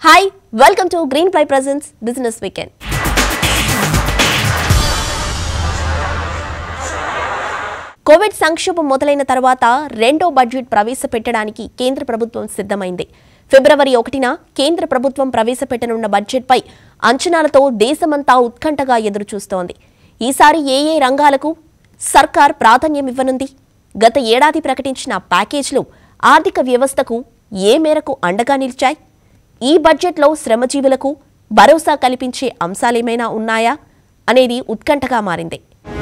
hi welcome to Greenply presents business weekend Covid సంక్షోభం మొదలైన తర్వాత రెండో బడ్జెట్ ప్రవేశపెట్టడానికి కేంద్ర ప్రభుత్వం సిద్ధమైంది ఫిబ్రవరి ఒకటిన కేంద్ర ప్రభుత్వం ప్రవేశపెట్టనున్న బడ్జెట్పై అంచనాలతో దేశమంతా ఉత్కంఠగా ఎదురుచూస్తోంది ఈసారి ఏ ఏ రంగాలకు సర్కార్ ప్రాధాన్యం ఇవ్వనుంది గత ఏడాది ప్రకటించిన ప్యాకేజీలు ఆర్థిక వ్యవస్థకు ఏ మేరకు అండగా నిలిచాయి ఈ బడ్జెట్లో శ్రమజీవులకు భరోసా కల్పించే అంశాలేమైనా ఉన్నాయా అనేది ఉత్కంఠగా మారింది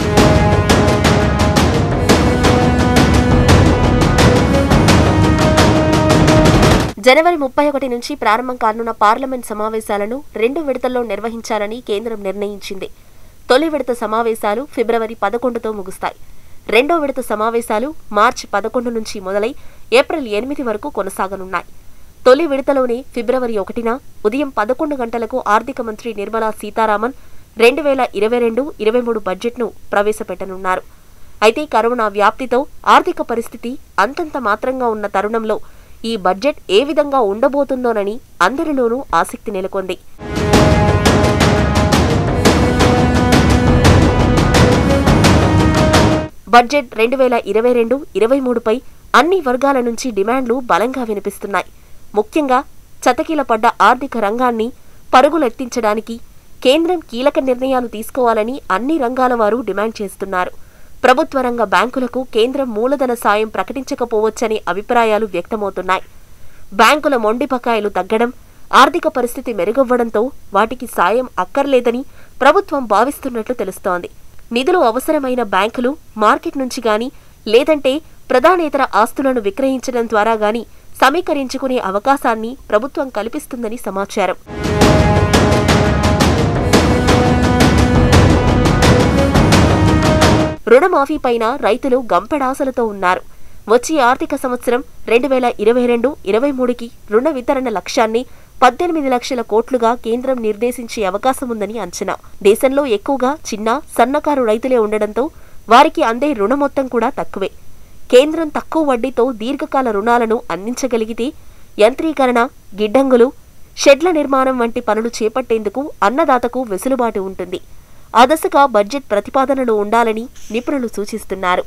జనవరి ముప్పై ఒకటి నుంచి ప్రారంభం కానున్న పార్లమెంట్ సమావేశాలను రెండు విడతల్లో నిర్వహించాలని కేంద్రం నిర్ణయించింది తొలి విడత సమావేశాలు ఫిబ్రవరి పదకొండుతో ముగుస్తాయి రెండో విడత సమావేశాలు మార్చి పదకొండు నుంచి మొదలై ఏప్రిల్ ఎనిమిది వరకు కొనసాగనున్నాయి తొలి విడతలోనే ఫిబ్రవరి ఒకటిన ఉదయం పదకొండు గంటలకు ఆర్థిక మంత్రి నిర్మలా సీతారామన్ రెండు వేల ఇరవై రెండు ఇరవై మూడు బడ్జెట్ను ప్రవేశపెట్టనున్నారు అయితే కరోనా వ్యాప్తితో ఆర్థిక పరిస్థితి అంతంత మాత్రంగా ఉన్న తరుణంలో ఈ బడ్జెట్ ఏ విధంగా ఉండబోతుందోనని అందరిలోనూ ఆసక్తి నెలకొంది బడ్జెట్ రెండు వేల ఇరవై రెండు ఇరవై మూడుపై అన్ని వర్గాల నుంచి డిమాండ్లు బలంగా వినిపిస్తున్నాయి ముఖ్యంగా చతకిలపడ్డ ఆర్థిక రంగాన్ని పరుగులెత్తించడానికి కేంద్రం కీలక నిర్ణయాలు తీసుకోవాలని అన్ని రంగాల వారు డిమాండ్ చేస్తున్నారు ప్రభుత్వ రంగ బ్యాంకులకు కేంద్రం మూలధన సాయం ప్రకటించకపోవచ్చనే అభిప్రాయాలు వ్యక్తమవుతున్నాయి బ్యాంకుల మొండి బకాయిలు తగ్గడం ఆర్థిక పరిస్థితి మెరుగవ్వడంతో వాటికి సాయం అక్కర్లేదని ప్రభుత్వం భావిస్తున్నట్లు తెలుస్తోంది నిధులు అవసరమైన బ్యాంకులు మార్కెట్ నుంచి గాని లేదంటే ప్రధానేతర ఆస్తులను విక్రయించడం ద్వారా గాని సమీకరించుకునే అవకాశాన్ని ప్రభుత్వం కల్పిస్తుందని సమాచారం రుణమాఫీ పైన రైతులు గంపెడాసలతో ఉన్నారు వచ్చే ఆర్థిక సంవత్సరం రెండు వేల ఇరవై రెండు ఇరవై మూడుకి రుణ వితరణ లక్ష్యాన్ని పద్దెనిమిది లక్షల కోట్లుగా కేంద్రం నిర్దేశించే అవకాశం ఉందని అంచనా దేశంలో ఎక్కువగా చిన్న సన్నకారు రైతులే ఉండడంతో వారికి అందే రుణ మొత్తం కూడా తక్కువే కేంద్రం తక్కువ వడ్డీతో దీర్ఘకాల రుణాలను అందించగలిగితే యంత్రీకరణ గిడ్డంగులు షెడ్ల నిర్మాణం వంటి పనులు చేపట్టేందుకు అన్నదాతకు వెసులుబాటు ఉంటుంది ఆ దశగా బడ్జెట్ ప్రతిపాదనలు ఉండాలని నిపుణులు సూచిస్తున్నారు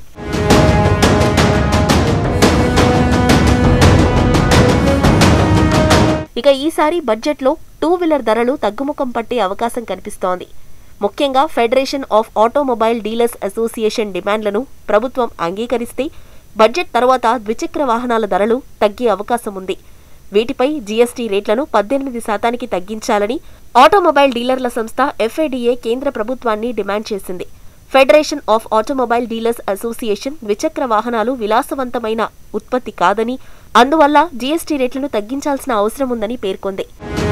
ఇక ఈసారి బడ్జెట్లో టూ వీలర్ ధరలు తగ్గుముఖం పట్టే అవకాశం కనిపిస్తోంది ముఖ్యంగా Federation of Automobile Dealers Association డిమాండ్లను ప్రభుత్వం అంగీకరిస్తే బడ్జెట్ తర్వాత ద్విచక్ర వాహనాల ధరలు తగ్గే అవకాశం ఉంది వీటిపై జీఎస్టీ రేట్లను పద్దెనిమిది శాతానికి తగ్గించాలని ఆటోమొబైల్ డీలర్ల సంస్థ ఎఫ్ఐడిఏ కేంద్ర ప్రభుత్వాన్ని డిమాండ్ చేసింది Federation of Automobile Dealers Association ద్విచక్ర వాహనాలు విలాసవంతమైన ఉత్పత్తి కాదని అందువల్ల జీఎస్టీ రేట్లను తగ్గించాల్సిన అవసరం ఉందని పేర్కొంది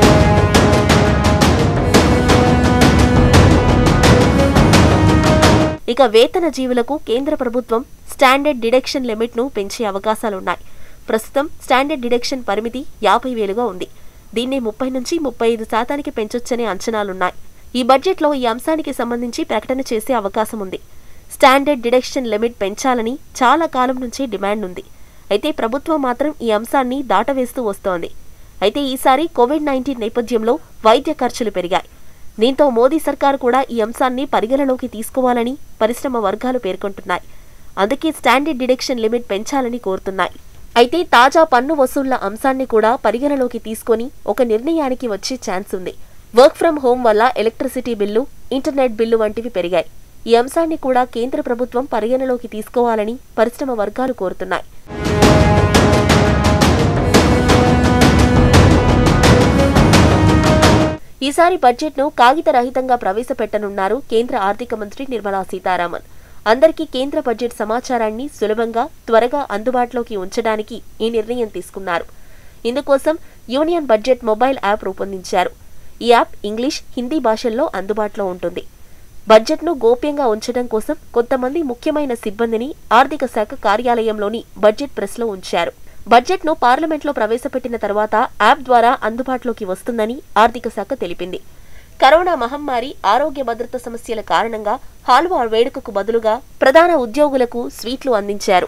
ఇక వేతన జీవులకు కేంద్ర ప్రభుత్వం స్టాండర్డ్ డిడక్షన్ లిమిట్ను పెంచే అవకాశాలున్నాయి ప్రస్తుతం స్టాండర్డ్ డిడక్షన్ పరిమితి యాభై వేలుగా ఉంది దీన్ని ముప్పై నుంచి ముప్పై ఐదు శాతానికి పెంచొచ్చనే అంచనాలున్నాయి ఈ బడ్జెట్లో ఈ అంశానికి సంబంధించి ప్రకటన చేసే అవకాశం ఉంది స్టాండర్డ్ డిడక్షన్ లిమిట్ పెంచాలని చాలా కాలం నుంచి డిమాండ్ ఉంది అయితే ప్రభుత్వం మాత్రం ఈ అంశాన్ని దాటవేస్తూ వస్తోంది అయితే ఈసారి కోవిడ్ నైన్టీన్ నేపథ్యంలో వైద్య ఖర్చులు పెరిగాయి దీంతో మోదీ సర్కార్ కూడా ఈ అంశాన్ని పరిగణలోకి తీసుకోవాలని పరిశ్రమ వర్గాలు పేర్కొంటున్నాయి అందుకే స్టాండర్డ్ డిడక్షన్ లిమిట్ పెంచాలని కోరుతున్నాయి అయితే తాజా పన్ను వసూళ్ల అంశాన్ని కూడా పరిగణలోకి తీసుకొని ఒక నిర్ణయానికి వచ్చే ఛాన్స్ ఉంది వర్క్ ఫ్రం హోం వల్ల ఎలక్ట్రిసిటీ బిల్లు ఇంటర్నెట్ బిల్లు వంటివి పెరిగాయి ఈ అంశాన్ని కూడా కేంద్ర ప్రభుత్వం పరిగణలోకి తీసుకోవాలని పరిశ్రమ వర్గాలు కోరుతున్నాయి ఈసారి బడ్జెట్ను కాగితరహితంగా ప్రవేశపెట్టనున్నారు కేంద్ర ఆర్థిక మంత్రి నిర్మలా సీతారామన్ అందరికీ కేంద్ర బడ్జెట్ సమాచారాన్ని సులభంగా త్వరగా అందుబాటులోకి ఉంచడానికి ఈ నిర్ణయం తీసుకున్నారు ఇందుకోసం యూనియన్ బడ్జెట్ మొబైల్ యాప్ రూపొందించారు ఈ యాప్ ఇంగ్లీష్ హిందీ భాషల్లో అందుబాటులో ఉంటుంది బడ్జెట్ను గోప్యంగా ఉంచడం కోసం కొంతమంది ముఖ్యమైన సిబ్బందిని ఆర్థిక శాఖ కార్యాలయంలోని బడ్జెట్ ప్రెస్లో ఉంచారు బడ్జెట్ను పార్లమెంట్లో ప్రవేశపెట్టిన తర్వాత యాప్ ద్వారా అందుబాటులోకి వస్తుందని ఆర్థిక శాఖ తెలిపింది కరోనా మహమ్మారి ఆరోగ్య భద్రత సమస్యల కారణంగా హాల్వా వేడుకకు బదులుగా ప్రధాన ఉద్యోగులకు స్వీట్లు అందించారు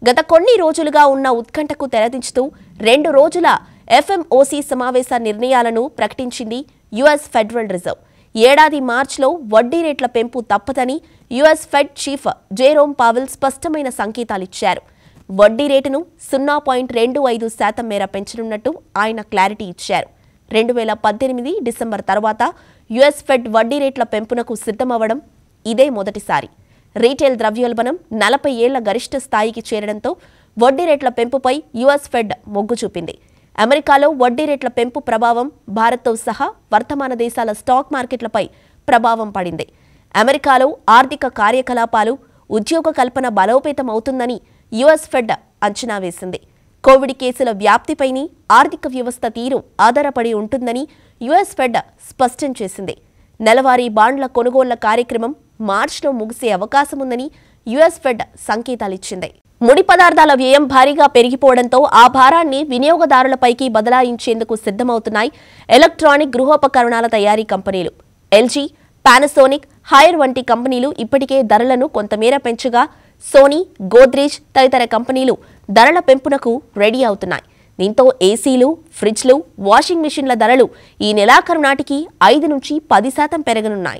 గత కొన్ని రోజులుగా ఉన్న ఉత్కంఠకు తెరదించుతూ రెండు రోజుల ఎఫ్ఎంఓసీ సమావేశ నిర్ణయాలను ప్రకటించింది యుఎస్ ఫెడరల్ రిజర్వ్ ఏడాది మార్చిలో వడ్డీ రేట్ల పెంపు తప్పదని US Fed chief Jerome Powell స్పష్టమైన సంకేతాలిచ్చారు వడ్డీ రేటును సున్నా పాయింట్ రెండు ఐదు శాతం మేర పెంచనున్నట్టు ఆయన క్లారిటీ ఇచ్చారు రెండు వేల పద్దెనిమిది డిసెంబర్ తర్వాత యుఎస్ ఫెడ్ వడ్డీ రేట్ల పెంపునకు సిద్ధమవ్వడం ఇదే మొదటిసారి రీటైల్ ద్రవ్యోల్బణం నలభై ఏళ్ల గరిష్ట స్థాయికి చేరడంతో వడ్డీ రేట్ల పెంపుపై యుఎస్ ఫెడ్ మొగ్గు చూపింది అమెరికాలో వడ్డీ రేట్ల పెంపు ప్రభావం భారత్తో సహా వర్తమాన దేశాల స్టాక్ మార్కెట్లపై ప్రభావం పడింది అమెరికాలో ఆర్థిక కార్యకలాపాలు ఉద్యోగ కల్పన బలోపేతం అవుతుందని యుఎస్ ఫెడ్ అంచనా వేసింది కోవిడ్ కేసుల వ్యాప్తిపైని ఆర్థిక వ్యవస్థ తీరు ఆధారపడి ఉంటుందని యుఎస్ ఫెడ్ స్పష్టం చేసింది నెలవారీ బాండ్ల కొనుగోళ్ల కార్యక్రమం మార్చిలో ముగిసే అవకాశం ఉందని యుఎస్ ఫెడ్ సంకేతాలిచ్చింది ముడి పదార్థాల వ్యయం భారీగా పెరిగిపోవడంతో ఆ భారాన్ని వినియోగదారులపైకి బదలాయించేందుకు సిద్ధమవుతున్నాయి ఎలక్ట్రానిక్ గృహోపకరణాల తయారీ కంపెనీలు ఎల్జీ పానసోనిక్ హైర్ వంటి కంపెనీలు ఇప్పటికే ధరలను కొంతమేర పెంచగా సోనీ గోద్రేజ్ తదితర కంపెనీలు ధరల పెంపునకు రెడీ అవుతున్నాయి దీంతో ఏసీలు ఫ్రిడ్జ్లు వాషింగ్ మిషన్ల ధరలు ఈ నెలాఖరు నాటికి ఐదు నుంచి పది శాతం పెరగనున్నాయి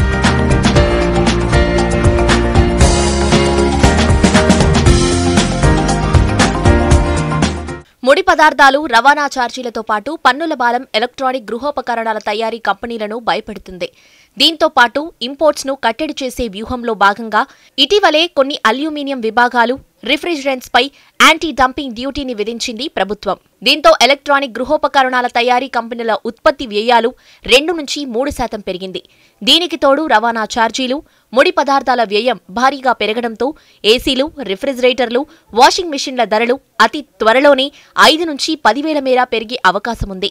ముడి పదార్థాలు రవాణా ఛార్జీలతో పాటు పన్నుల బాలం ఎలక్ట్రానిక్ గృహోపకరణాల తయారీ కంపెనీలను భయపెడుతుంది దీంతో పాటు ఇంపోర్ట్స్ ను కట్టడి చేసే వ్యూహంలో భాగంగా ఇటీవలే కొన్ని అల్యూమినియం విభాగాలు రిఫ్రిజిరెంట్స్ పై యాంటీ డంపింగ్ డ్యూటీని విధించింది ప్రభుత్వం దీంతో ఎలక్ట్రానిక్ గృహోపకరణాల తయారీ కంపెనీల ఉత్పత్తి వ్యయాలు రెండు నుంచి మూడు శాతం పెరిగింది దీనికి తోడు రవాణా ఛార్జీలు ముడి పదార్థాల వ్యయం భారీగా పెరగడంతో ఏసీలు రిఫ్రిజిరేటర్లు వాషింగ్ మిషన్ల ధరలు అతి త్వరలోనే ఐదు నుంచి పదివేల మేర పెరిగే అవకాశముంది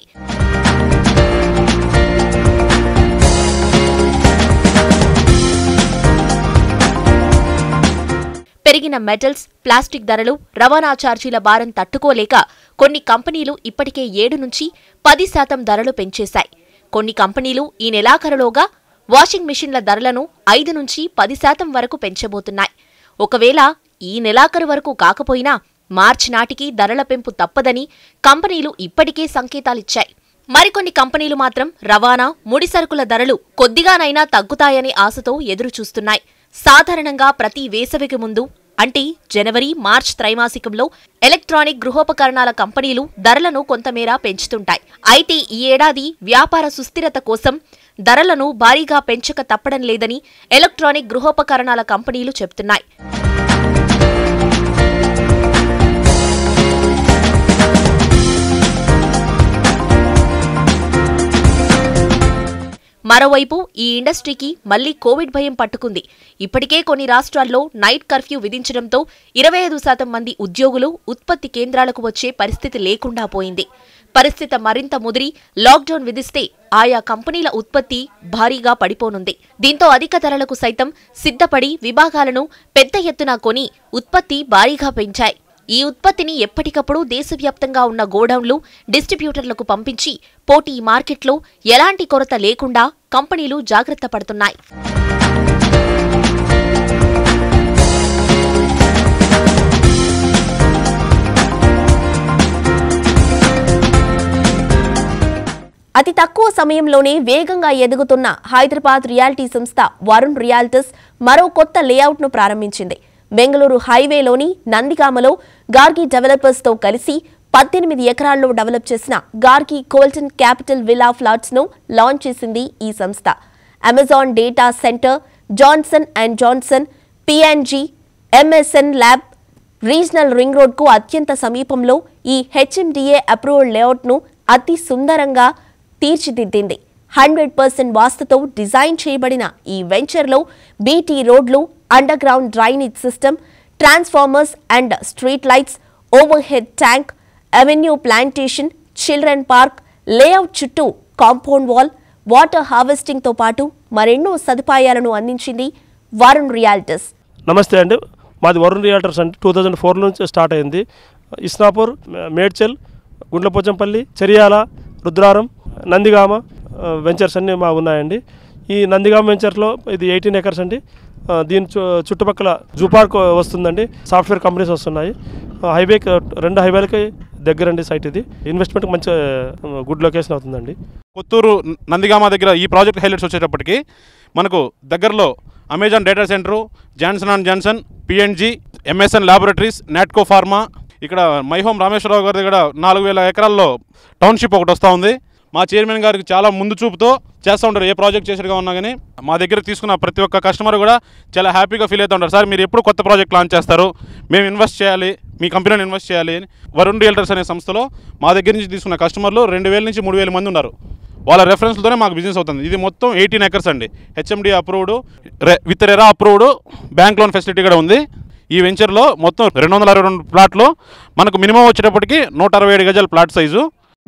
పెరిగిన మెటల్స్ ప్లాస్టిక్ ధరలు రవాణా ఛార్జీల భారం తట్టుకోలేక కొన్ని కంపెనీలు ఇప్పటికే ఏడు నుంచి పది శాతం ధరలు పెంచేశాయి కొన్ని కంపెనీలు ఈ నెలాఖరులోగా వాషింగ్ మిషన్ల ధరలను ఐదు నుంచి పది శాతం వరకు పెంచబోతున్నాయి ఒకవేళ ఈ నెలాఖరు వరకు కాకపోయినా మార్చి నాటికి ధరల పెంపు తప్పదని కంపెనీలు ఇప్పటికే సంకేతాలిచ్చాయి మరికొన్ని కంపెనీలు మాత్రం రవాణా ముడి సరుకుల ధరలు కొద్దిగానైనా తగ్గుతాయనే ఆశతో ఎదురుచూస్తున్నాయి సాధారణంగా ప్రతి వేసవికి ముందు అంటే జనవరి మార్చ్ త్రైమాసికంలో ఎలక్ట్రానిక్ గృహోపకరణాల కంపెనీలు ధరలను కొంతమేర పెంచుతుంటాయి అయితే ఈ ఏడాది వ్యాపార సుస్థిరత కోసం ధరలను భారీగా పెంచక తప్పడం లేదని ఎలక్ట్రానిక్ గృహోపకరణాల కంపెనీలు చెబుతున్నాయి మరోవైపు ఈ ఇండస్ట్రీకి మళ్లీ కోవిడ్ భయం పట్టుకుంది ఇప్పటికే కొన్ని రాష్ట్రాల్లో నైట్ కర్ఫ్యూ విధించడంతో ఇరవై ఐదు శాతం మంది ఉద్యోగులు ఉత్పత్తి కేంద్రాలకు వచ్చే పరిస్థితి లేకుండా పోయింది పరిస్థితి మరింత ముదిరి లాక్డౌన్ విధిస్తే ఆయా కంపెనీల ఉత్పత్తి భారీగా పడిపోనుంది దీంతో అధిక ధరలకు సైతం సిద్ధపడి విభాగాలను పెద్ద ఎత్తున కొని ఉత్పత్తి భారీగా పెంచాయి ఈ ఉత్పత్తిని ఎప్పటికప్పుడు దేశవ్యాప్తంగా ఉన్న గోడౌన్లు డిస్ట్రిబ్యూటర్లకు పంపించి పోటీ మార్కెట్లో ఎలాంటి కొరత లేకుండా కంపెనీలు జాగ్రత్త పడుతున్నాయి అతి తక్కువ సమయంలోనే వేగంగా ఎదుగుతున్న హైదరాబాద్ రియాలిటీ సంస్థ వరుణ్ రియాల్టర్స్ మరో కొత్త లేఅవుట్ను ప్రారంభించింది బెంగళూరు హైవేలోని నందిగామలో గార్గి డెవలపర్స్తో కలిసి పద్దెనిమిది ఎకరాల్లో డెవలప్ చేసిన గార్గి కోల్టన్ క్యాపిటల్ విలా ఫ్లాట్స్ను లాంచ్ చేసింది ఈ సంస్థ Amazon data center Johnson and Johnson PNG MSN lab regional ring రోడ్కు అత్యంత సమీపంలో ఈ హెచ్ఎండిఏ అప్రూవ్డ్ లేఅవుట్ను అతి సుందరంగా తీర్చిదిద్దింది హండ్రెడ్ పర్సెంట్ వాస్తుతో డిజైన్ చేయబడిన ఈ వెంచర్లో బీటీ రోడ్లు underground drainage system transformers and street lights overhead tank avenue plantation children park layout చుట్టూ కాంపౌండ్ వాల్ వాటర్ హార్వెస్టింగ్తో పాటు మరెన్నో సదుపాయాలను అందించింది వరుణ్ రియాల్టర్స్ నమస్తే అండి మాది వరుణ్ రియాల్టర్స్ అండి టూ థౌజండ్ ఫోర్ నుంచి స్టార్ట్ అయింది ఇస్నాపూర్ మే- మేడ్చల్ గుండ్లపోచంపల్లి చెరియాల రుద్రారం నందిగామ ఆ, వెంచర్స్ అన్నీ మా ఉన్నాయండి ఈ నందిగామ వెంచర్లో ఇది ఎయిటీన్ ఎకర్స్ అండి ఆ, దీని చు- చుట్టుపక్కల జూ పార్క్ వస్తుందండి సాఫ్ట్వేర్ కంపెనీస్ వస్తున్నాయి ఆ, హైవేకి రెండు హైవేలకి దగ్గరండి సైట్ ఇది ఇన్వెస్ట్మెంట్ మంచి ఆ, గుడ్ లొకేషన్ అవుతుందండి కొత్తూరు నందిగామ దగ్గర ఈ ప్రాజెక్ట్ హైలైట్స్ వచ్చేటప్పటికి మనకు దగ్గరలో Amazon data center Johnson and Johnson PNG MSN laboratories Natco Pharma ఇక్కడ మైహోమ్ రామేశ్వరరావు గారి దగ్గర నాలుగు వేల ఎకరాల్లో టౌన్షిప్ ఒకటి వస్తూ ఉంది మా చైర్మన్ గారికి చాలా ముందు చూపుతో చేస్తూ ఉంటారు ఏ ప్రాజెక్ట్ చేసేట్టుగా ఉన్నా కానీ మా దగ్గర తీసుకున్న ప్రతి ఒక్క కస్టమర్ కూడా చాలా హ్యాపీగా ఫీల్ అవుతూ ఉంటారు సార్ మీరు ఎప్పుడు కొత్త ప్రాజెక్ట్ లాంచ్ చేస్తారు మేము ఇన్వెస్ట్ చేయాలి మీ కంపెనీలో ఇన్వెస్ట్ చేయాలి అని వరుణ్ రియల్టర్స్ అనే సంస్థలో మా దగ్గర నుంచి తీసుకున్న కస్టమర్లు రెండు వేల నుంచి మూడు వేల మంది ఉన్నారు వాళ్ళ రెఫరెన్స్లతోనే మాకు బిజినెస్ అవుతుంది ఇది మొత్తం ఎయిటీన్ ఎకర్స్ అండి HMD approved with RERA approved bank loan facility కూడా ఉంది ఈ వెంచర్లో మొత్తం రెండు వందల అరవై రెండు ప్లాట్లు మనకు మినిమం వచ్చేటప్పటికి నూట అరవై ఏడు గజాల ప్లాట్ సైజు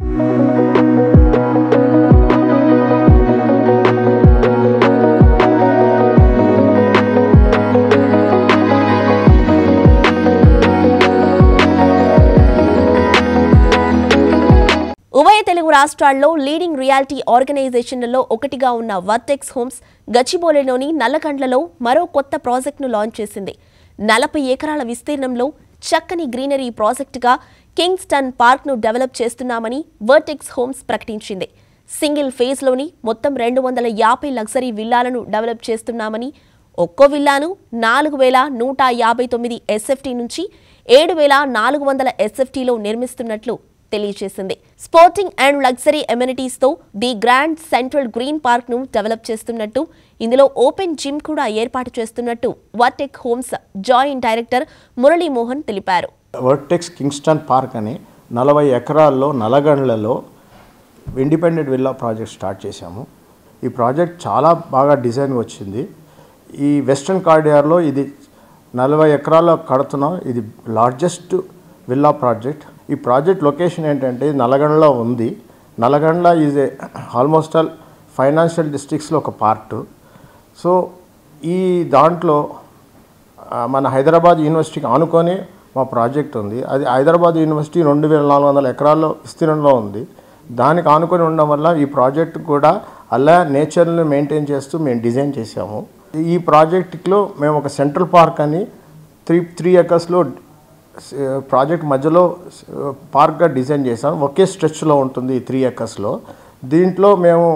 ఉభయ తెలుగు రాష్ట్రాల్లో లీడింగ్ రియాలిటీ ఆర్గనైజేషన్లలో ఒకటిగా ఉన్న వర్టెక్స్ హోమ్స్ గచ్చిబౌలిలోని నల్లకండ్లలో మరో కొత్త ప్రాజెక్టును లాంచ్ చేసింది నలభై ఎకరాల విస్తీర్ణంలో చక్కని గ్రీనరీ ప్రాజెక్టుగా కింగ్స్టన్ పార్క్ను డెవలప్ చేస్తున్నామని వర్టెక్స్ హోమ్స్ ప్రకటించింది సింగిల్ ఫేజ్లోని మొత్తం రెండు వందల యాభై లగ్జరీ విల్లాలను డెవలప్ చేస్తున్నామని ఒక్కో విల్లాను నాలుగు వేల నూట యాభై తొమ్మిది ఎస్ఎఫ్టీ నుంచి ఏడు వేల నాలుగు వందల ఎస్ఎఫ్టీలో నిర్మిస్తున్నట్లు తెలియజేసింది స్పోర్టింగ్ అండ్ లగ్జరీ ఎమ్యూనిటీస్ తో the grand central green park ను డెవలప్ చేస్తున్నట్టు ఇందులో ఓపెన్ జిమ్ కూడా ఏర్పాటు చేస్తున్నట్టు Vertex Homes joint director Muralimohan తెలిపారు వర్టెక్స్ కింగ్స్టన్ పార్క్ అని నలభై ఎకరాల్లో నలగండ్లలో ఇండిపెండెంట్ విల్లా ప్రాజెక్ట్ స్టార్ట్ చేశాము ఈ ప్రాజెక్ట్ చాలా బాగా డిజైన్ వచ్చింది ఈ వెస్ట్రన్ కార్డియర్లో ఇది నలభై ఎకరాల్లో కడుతున్నాం ఇది లార్జెస్ట్ విల్లా ప్రాజెక్ట్ ఈ ప్రాజెక్ట్ లొకేషన్ ఏంటంటే ఇది నల్లగండ్లో ఉంది Nallagandla is a almost all financial డిస్ట్రిక్ట్స్లో ఒక పార్ట్ సో ఈ దాంట్లో ఆ, మన హైదరాబాద్ యూనివర్సిటీకి ఆనుకొని మా ప్రాజెక్ట్ ఉంది అది హైదరాబాద్ యూనివర్సిటీ రెండు వేల నాలుగు వందల ఎకరాల్లో విస్తీర్ణంలో ఉంది దానికి ఆనుకొని ఉండడం వల్ల ఈ ప్రాజెక్ట్ కూడా అలా నేచర్ని మెయింటైన్ చేస్తూ మేము డిజైన్ చేసాము ఈ ప్రాజెక్ట్లో మేము ఒక సెంట్రల్ పార్క్ అని త్రీ త్రీ ఎకర్స్లో ప్రాజెక్ట్ మధ్యలో పార్క్గా డిజైన్ చేసాం ఒకే స్ట్రెచ్లో ఉంటుంది ఈ త్రీ ఎకర్స్లో దీంట్లో మేము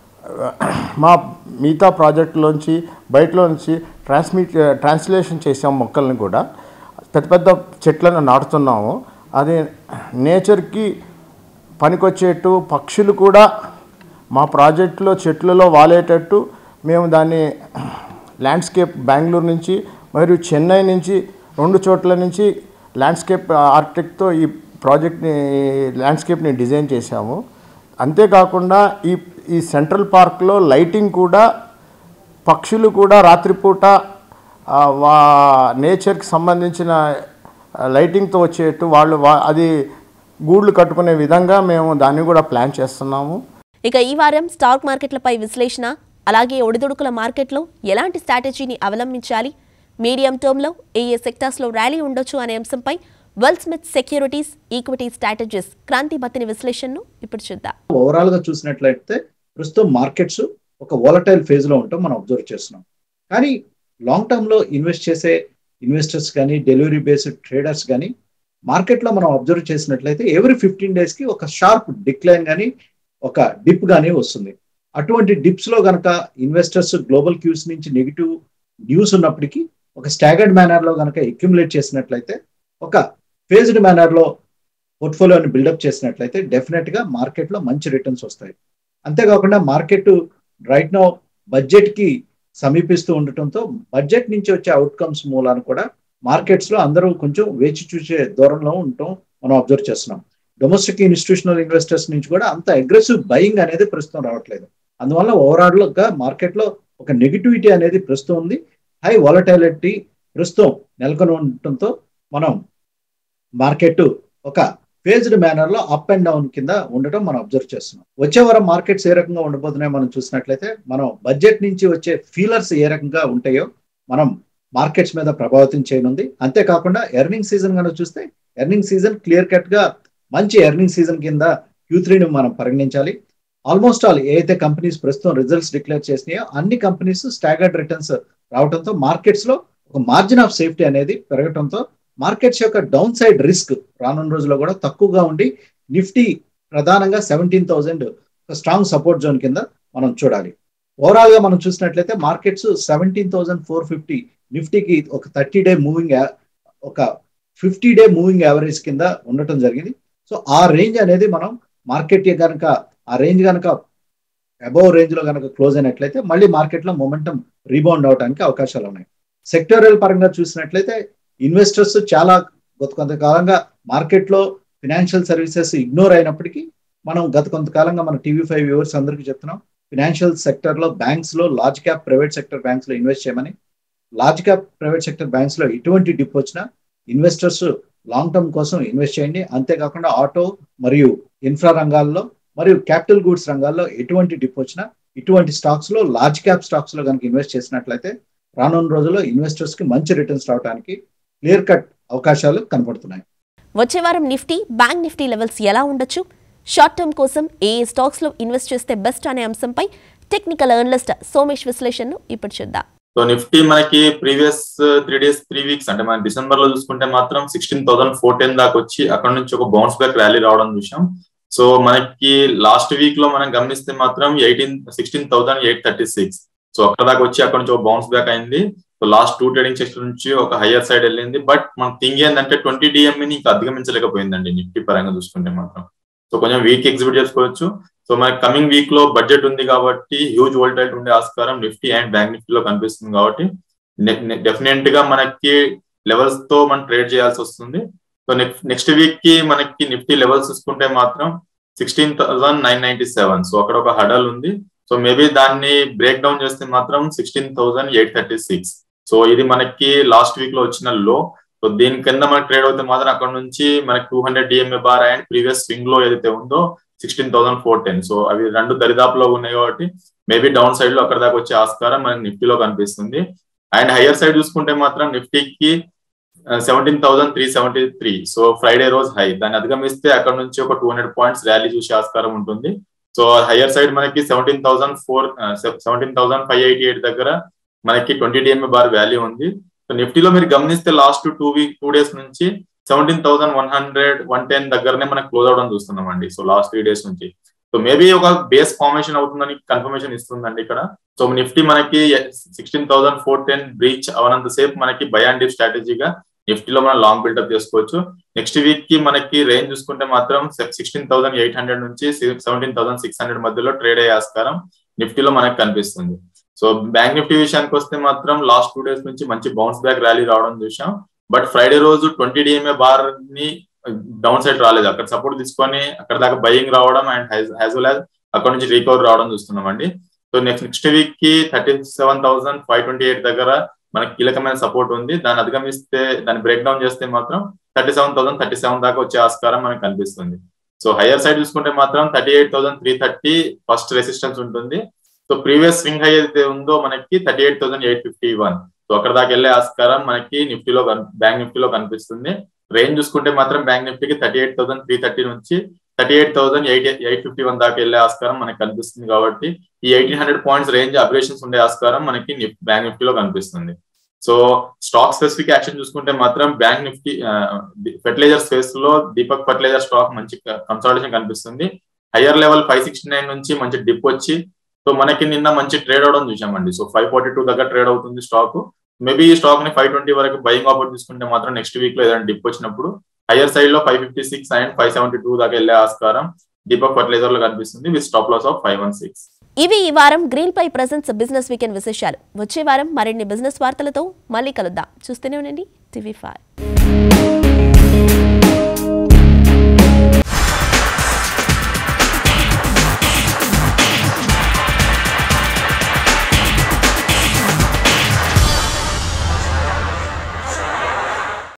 మా మిగతా ప్రాజెక్టులోంచి బయటలో నుంచి ట్రాన్స్మిట్ ట్రాన్స్లేషన్ చేసాం మొక్కల్ని కూడా పెద్ద పెద్ద చెట్లను నాటుతున్నాము అది నేచర్కి పనికొచ్చేట్టు పక్షులు కూడా మా ప్రాజెక్టులో చెట్లలో వాలేటట్టు మేము దాన్ని ల్యాండ్స్కేప్ బెంగళూరు నుంచి మరియు చెన్నై నుంచి రెండు చోట్ల నుంచి ల్యాండ్స్కేప్ ఆర్కిటెక్ట్తో ఈ ప్రాజెక్ట్ని ల్యాండ్స్కేప్ని డిజైన్ చేశాము అంతేకాకుండా ఈ ఈ సెంట్రల్ పార్క్లో లైటింగ్ కూడా పక్షులు కూడా రాత్రిపూట ఆ, వా నేచర్కి సంబంధించిన ఆ, లైటింగ్తో వచ్చేట్టు వాళ్ళు వా అది గూళ్ళు కట్టుకునే విధంగా మేము దాన్ని కూడా ప్లాన్ చేస్తున్నాము ఇక ఈ వారం స్టాక్ మార్కెట్లపై విశ్లేషణ అలాగే ఒడిదుడుకుల మార్కెట్లో ఎలాంటి స్ట్రాటజీని అవలంబించాలి మీడియం టర్మ్లో ఏ ఏ సెక్టార్స్లో ర్యాలీ ఉండొచ్చు అనే అంశంపై Well Smith Securities equity strategist Kranthi Battini విశ్లేషణను ఇప్పుడు చూద్దాం ఓవరాల్ గా చూసినట్లయితే ప్రస్తుతం మార్కెట్స్ ఒక వాలటైల్ ఫేజ్ లో ఉంటాం మనం అబ్జర్వ్ చేస్తున్నాం కానీ లాంగ్ టర్మ్ లో ఇన్వెస్ట్ చేసే ఇన్వెస్టర్స్ కానీ డెలివరీ బేస్డ్ ట్రేడర్స్ కానీ మార్కెట్ లో మనం అబ్జర్వ్ చేసినట్లయితే ఎవ్రీ ఫిఫ్టీన్ డేస్ కి ఒక షార్ప్ డిక్లైన్ కానీ ఒక డిప్ కానీ వస్తుంది అటువంటి డిప్స్ లో గనక ఇన్వెస్టర్స్ గ్లోబల్ క్యూస్ నుంచి నెగిటివ్ న్యూస్ ఉన్నప్పటికీ ఒక స్టాగర్డ్ మేనర్ లో గనక అక్యుములేట్ చేసినట్లయితే ఒక ఫేజ్డ్ మేనర్ లో పోర్ట్ఫోలియోని బిల్డప్ చేసినట్లయితే డెఫినెట్ గా మార్కెట్ లో మంచి రిటర్న్స్ వస్తాయి అంతేకాకుండా మార్కెట్ రైట్ నో బడ్జెట్ కి సమీపిస్తూ ఉండటంతో బడ్జెట్ నుంచి వచ్చే అవుట్కమ్స్ మూలాన కూడా మార్కెట్స్ లో అందరూ కొంచెం వేచి చూసే దూరంలో ఉండటం మనం అబ్జర్వ్ చేస్తున్నాం డొమెస్టిక్ ఇన్స్టిట్యూషనల్ ఇన్వెస్టర్స్ నుంచి కూడా అంత అగ్రెసివ్ బయింగ్ అనేది ప్రస్తుతం రావట్లేదు అందువల్ల ఓవరాల్ గా మార్కెట్ లో ఒక నెగిటివిటీ అనేది ప్రస్తుతం ఉంది హై వాలటైలిటీ ప్రస్తుతం నెలకొని ఉండటంతో మనం మార్కెట్ ఒక ఫేజ్డ్ మేనర్ లో అప్ అండ్ డౌన్ కింద ఉండటం మనం అబ్జర్వ్ చేస్తున్నాం వచ్చే వారం మార్కెట్స్ ఏ రకంగా ఉండబోతున్నాయో మనం చూసినట్లయితే మనం బడ్జెట్ నుంచి వచ్చే ఫీలర్స్ ఏ రకంగా ఉంటాయో మనం మార్కెట్స్ మీద ప్రభావితం చేయనుంది అంతేకాకుండా ఎర్నింగ్ సీజన్ కనుక చూస్తే ఎర్నింగ్ సీజన్ క్లియర్ కట్ గా మంచి ఎర్నింగ్ సీజన్ కింద క్యూ ని మనం పరిగణించాలి ఆల్మోస్ట్ ఆల్ ఏ అయితే కంపెనీస్ ప్రస్తుతం రిజల్ట్స్ డిక్లేర్ చేసినాయో అన్ని కంపెనీస్ స్టాగర్డ్ రిటర్న్స్ రావడంతో మార్కెట్స్ లో ఒక మార్జిన్ ఆఫ్ సేఫ్టీ అనేది పెరగడంతో మార్కెట్స్ యొక్క డౌన్ సైడ్ రిస్క్ రానున్న రోజుల్లో కూడా తక్కువగా ఉండి నిఫ్టీ ప్రధానంగా seventeen thousand strong support zone కింద మనం చూడాలి ఓవరాల్ గా మనం చూసినట్లయితే markets seventeen thousand four fifty నిఫ్టీకి ఒక థర్టీ డే మూవింగ్ ఒక ఫిఫ్టీ డే మూవింగ్ యావరేజ్ కింద ఉండటం జరిగింది సో ఆ రేంజ్ అనేది మనం మార్కెట్ కనుక ఆ రేంజ్ కనుక అబౌవ్ రేంజ్ లో కనుక క్లోజ్ అయినట్లయితే మళ్ళీ మార్కెట్ లో మొమెంటం రీబౌండ్ అవడానికి అవకాశాలు ఉన్నాయి సెక్టోరియల్ పరంగా చూసినట్లయితే ఇన్వెస్టర్స్ చాలా గత కొంతకాలంగా మార్కెట్ లో ఫినాన్షియల్ సర్వీసెస్ ఇగ్నోర్ అయినప్పటికీ మనం గత కొంతకాలంగా మన టీవీ ఫైవ్ వ్యూవర్స్ అందరికీ చెప్తున్నాం ఫినాన్షియల్ సెక్టర్ లో బ్యాంక్స్ లో large cap private sector banks లో ఇన్వెస్ట్ చేయమని large cap private sector banks లో ఎటువంటి డిప్ వచ్చినా ఇన్వెస్టర్స్ లాంగ్ టర్మ్ కోసం ఇన్వెస్ట్ చేయండి అంతేకాకుండా ఆటో మరియు ఇన్ఫ్రా రంగాల్లో మరియు క్యాపిటల్ గూడ్స్ రంగాల్లో ఎటువంటి డిప్ వచ్చినా ఇటువంటి స్టాక్స్ లో లార్జ్ క్యాప్ స్టాక్స్ లో కనుక ఇన్వెస్ట్ చేసినట్లయితే రానున్న రోజుల్లో ఇన్వెస్టర్స్ కి మంచి రిటర్న్స్ రావడానికి క్లియర్ కట్ అవకాశాలు కనపడుతున్నాయి వచ్చే వారం నిఫ్టీ బ్యాంక్ నిఫ్టీ లెవెల్స్ ఎలా ఉండొచ్చు షార్ట్ టర్మ్ కోసం ఏ ఏ స్టాక్స్ లో ఇన్వెస్ట్ చేస్తే బెస్ట్ అనే అంశంపై టెక్నికల్ అనలిస్ట్ సోమేష్ విశ్లేషణను ఇప్పుడు చూద్దాం సో నిఫ్టీ మనకి previous three days three weeks అంటే మన డిసెంబర్ లో చూసుకుంటే మాత్రం సిక్స్టీన్ థౌసండ్ ఫోర్టీన్ దాకా వచ్చి అక్కడ నుంచి ఒక బౌన్స్ బ్యాక్ ర్యాలీ రావడం చూసాం సో మనకి లాస్ట్ వీక్ లో మనం గమనిస్తే మాత్రం eighteen sixteen thousand eight thirty six so అక్కడ దాకా వచ్చి అక్కడ నుంచి ఒక బౌన్స్ బ్యాక్ అయింది so last two trading section నుంచి ఒక హయ్యర్ సైడ్ వెళ్ళింది బట్ మన థింగ్ ఏంటంటే ట్వంటీ డిఎంని ఇంకా అధిగమించలేకపోయిందండి నిఫ్టీ పరంగా చూసుకుంటే మాత్రం సో కొంచెం వీక్ ఎగ్జిబిట్ చేసుకోవచ్చు సో మనకి కమింగ్ వీక్ లో బడ్జెట్ ఉంది కాబట్టి హ్యూజ్ వోల్టైల్ ఉండే ఆస్కారం నిఫ్టీ అండ్ బ్యాంక్ నిఫ్టీలో కనిపిస్తుంది కాబట్టి డెఫినెట్ గా మనకి లెవెల్స్ తో మనం ట్రేడ్ చేయాల్సి వస్తుంది సో నెక్స్ట్ వీక్ కి మనకి నిఫ్టీ లెవెల్స్ చూసుకుంటే మాత్రం sixteen thousand nine ninety seven so అక్కడ ఒక హడల్ ఉంది సో మేబీ దాన్ని బ్రేక్ డౌన్ చేస్తే మాత్రం sixteen thousand eight thirty six so ఇది మనకి లాస్ట్ వీక్ లో వచ్చిన లో సో దీని కింద మనకి ట్రేడ్ అవుతే మాత్రం అక్కడ నుంచి మనకి two hundred DMA bar and previous swing లో ఏదైతే ఉందో sixteen thousand four ten so అవి రెండు దరిదాపులో ఉన్నాయి కాబట్టి మేబీ డౌన్ సైడ్ లో అక్కడ దాకా వచ్చే ఆస్కారం మనకి నిఫ్టీలో కనిపిస్తుంది అండ్ హయ్యర్ సైడ్ చూసుకుంటే మాత్రం నిఫ్టీకి seventeen thousand three seventy three so Friday రోజు హై దాన్ని అధిగమిస్తే అక్కడ నుంచి ఒక టూ హండ్రెడ్ పాయింట్స్ ర్యాలీ చూసే ఆస్కారం ఉంటుంది సో హయ్యర్ సైడ్ మనకి seventeen thousand four seventeen thousand five eighty eight దగ్గర మనకి ట్వంటీ డిఎంఏ బార్ వాల్యూ ఉంది సో నిఫ్టీలో మీరు గమనిస్తే last two week two days నుంచి seventeen thousand one hundred one ten దగ్గరనే మనకి క్లోజ్ అవడం చూస్తున్నాం అండి సో లాస్ట్ త్రీ డేస్ నుంచి సో మేబీ ఒక బేస్ ఫార్మేషన్ అవుతుందని కన్ఫర్మేషన్ ఇస్తుందండి ఇక్కడ సో నిఫ్టీ మనకి sixteen thousand four ten breach అవనంత సేపు మనకి బై అండ్ డిప్ స్ట్రాటజీగా నిఫ్టీలో మనం లాంగ్ బిల్డప్ చేసుకోవచ్చు నెక్స్ట్ వీక్ కి మనకి రేంజ్ చూసుకుంటే మాత్రం సిక్స్టీన్ థౌసండ్ ఎయిట్ హండ్రెడ్ నుంచి సెవెంటీన్ థౌసండ్ సిక్స్ హండ్రెడ్ మధ్యలో ట్రేడ్ అయ్యే ఆస్కారం నిఫ్టీలో మనకి కనిపిస్తుంది సో బ్యాంక్ నిఫ్టీ విషయానికి వస్తే మాత్రం లాస్ట్ టూ డేస్ నుంచి మంచి బౌన్స్ బ్యాక్ ర్యాలీ రావడం చూసాం బట్ ఫ్రైడే రోజు ట్వంటీ డిఎంఏ బార్ ని డౌన్ సైడ్ రాలేదు అక్కడ సపోర్ట్ తీసుకొని అక్కడ దాకా బయింగ్ రావడం అండ్ యాజ్ వెల్ యాజ్ అక్కడ నుంచి రికవర్ రావడం చూస్తున్నాం అండి సో నెక్స్ట్ నెక్స్ట్ వీక్ కి thirty seven thousand five twenty eight దగ్గర మనకి కీలకమైన సపోర్ట్ ఉంది దాన్ని అధిగమిస్తే దాన్ని బ్రేక్ డౌన్ చేస్తే మాత్రం thirty seven thousand thirty seven దాకా వచ్చే ఆస్కారం మనకు కనిపిస్తుంది సో హయ్యర్ సైడ్ చూసుకుంటే మాత్రం thirty eight thousand three thirty first resistance ఉంటుంది సో ప్రీవియస్ స్వింగ్ హై అయితే ఉందో మనకి thirty eight thousand eight fifty one so అక్కడ దాకా వెళ్ళే ఆస్కారం మనకి నిఫ్టీలో బ్యాంక్ నిఫ్టీలో కనిపిస్తుంది రేంజ్ చూసుకుంటే మాత్రం బ్యాంక్ నిఫ్టీకి thirty eight thousand three thirty నుంచి thirty eight thousand eight eight fifty one దాకా వెళ్ళే ఆస్కారం మనకి కనిపిస్తుంది కాబట్టి ఈ eighteen hundred points range aberrations ఉండే ఆస్కారం మనకి బ్యాంక్ నిఫ్టీలో కనిపిస్తుంది సో స్టాక్ స్పెసిఫిక్ యాక్షన్ చూసుకుంటే మాత్రం బ్యాంక్ నిఫ్టీ ఫెర్టిలైజర్ స్పేస్ లో దీపక్ ఫెర్టిలైజర్ స్టాక్ మంచి కన్సల్టేషన్ కనిపిస్తుంది higher level five sixty nine నుంచి మంచి డిప్ వచ్చి సో మనకి నిన్న మంచి ట్రేడ్ అవడం చూసామండి సో ఫైవ్ ఫార్టీ టూ దగ్గర ట్రేడ్ అవుతుంది స్టాక్ మేబీ ఈ స్టాక్ ని ఫైవ్ ట్వంటీ వరకు బయింగ్ ఆఫర్ తీసుకుంటే మాత్రం నెక్స్ట్ వీక్ లో ఏదైనా డిప్ వచ్చినప్పుడు హయ్యర్ సైడ్ లో five fifty six and five seventy two దాకా వెళ్ళే ఆస్కారం దీపక్ ఫర్టిలైజర్ లో కనిపిస్తుంది with stop loss of five one six ఇవి ఈ వారం Greenply presents business weekend విశేషాలు వచ్చే వారం మరిన్ని బిజినెస్ వార్తలతో మళ్ళీ కలుద్దాం చూస్తూనే ఉండండి టీవీ ఫైవ్